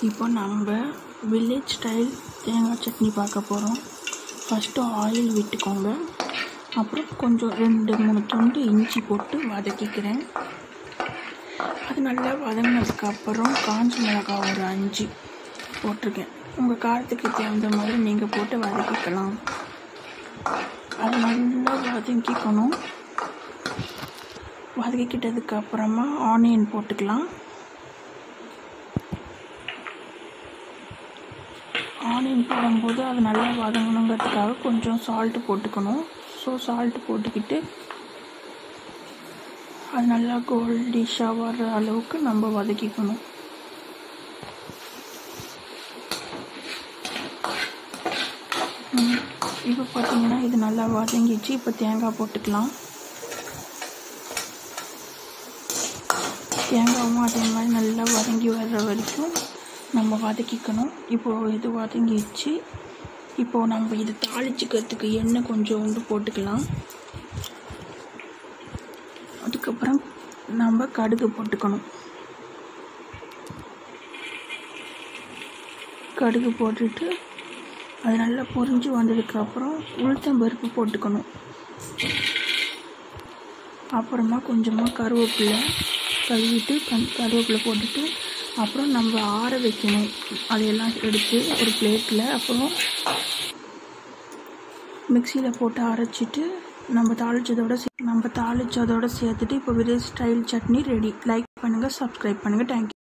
இப்போ நம்ம village style தேங்காய் சட்னி பார்க்க போகிறோம் ஃபஸ்ட்டு ஆயில் விட்டுக்கோங்க அப்புறம் கொஞ்சம் ரெண்டு மூணு துண்டு இஞ்சி போட்டு வதக்கிக்கிறேன் அது நல்லா வதங்கினதுக்கு அப்புறம் காஞ்ச மிளகாய் ஒரு அஞ்சு போட்டிருக்கேன் உங்கள் காரத்துக்கு தகுந்த மாதிரி நீங்கள் போட்டு வதக்கிக்கலாம் அது நல்லா வதக்கிக்கணும் வதக்கிக்கிட்டதுக்கு அப்புறமா ஆனியன் போட்டுக்கலாம் ஆனியன் போடும்போது அது நல்லா வதங்கணுங்கிறதுக்காக கொஞ்சம் சால்ட்டு போட்டுக்கணும் ஸோ சால்ட்டு போட்டுக்கிட்டு அது நல்லா கோல்டிஷாக வர்ற அளவுக்கு நம்ம வதக்கிக்கணும் இப்போ பார்த்தீங்கன்னா இது நல்லா வதங்கிச்சு இப்போ தேங்காய் போட்டுக்கலாம் தேங்காயும் அதே மாதிரி நல்லா வதங்கி வர்ற வரைக்கும் நம்ம வதக்கிக்கணும் இப்போது இது வதங்கிடுச்சு இப்போது நம்ம இது தாளிச்சிக்கிறதுக்கு எண்ணெய் கொஞ்சோண்டு போட்டுக்கலாம் அதுக்கப்புறம் நம்ம கடுகு போட்டுக்கணும் கடுகு போட்டுட்டு அது நல்லா பொரிஞ்சு வந்ததுக்கப்புறம் உளுத்தம்பருப்பு போட்டுக்கணும் அப்புறமா கொஞ்சமாக கருவேப்பிலை கழுவிட்டு கண் கருவேப்பிலை போட்டுட்டு அப்புறம் நம்ம ஆற வைக்கணும் அதையெல்லாம் எடுத்து ஒரு பிளேட்டில் அப்புறம் மிக்சியில் போட்டு அரைச்சிட்டு நம்ம தாளித்ததோட சே நம்ம தாளித்ததோட சேர்த்துட்டு இப்போ village style chutney ready like பண்ணுங்கள் சப்ஸ்கிரைப் பண்ணுங்கள் தேங்க்யூ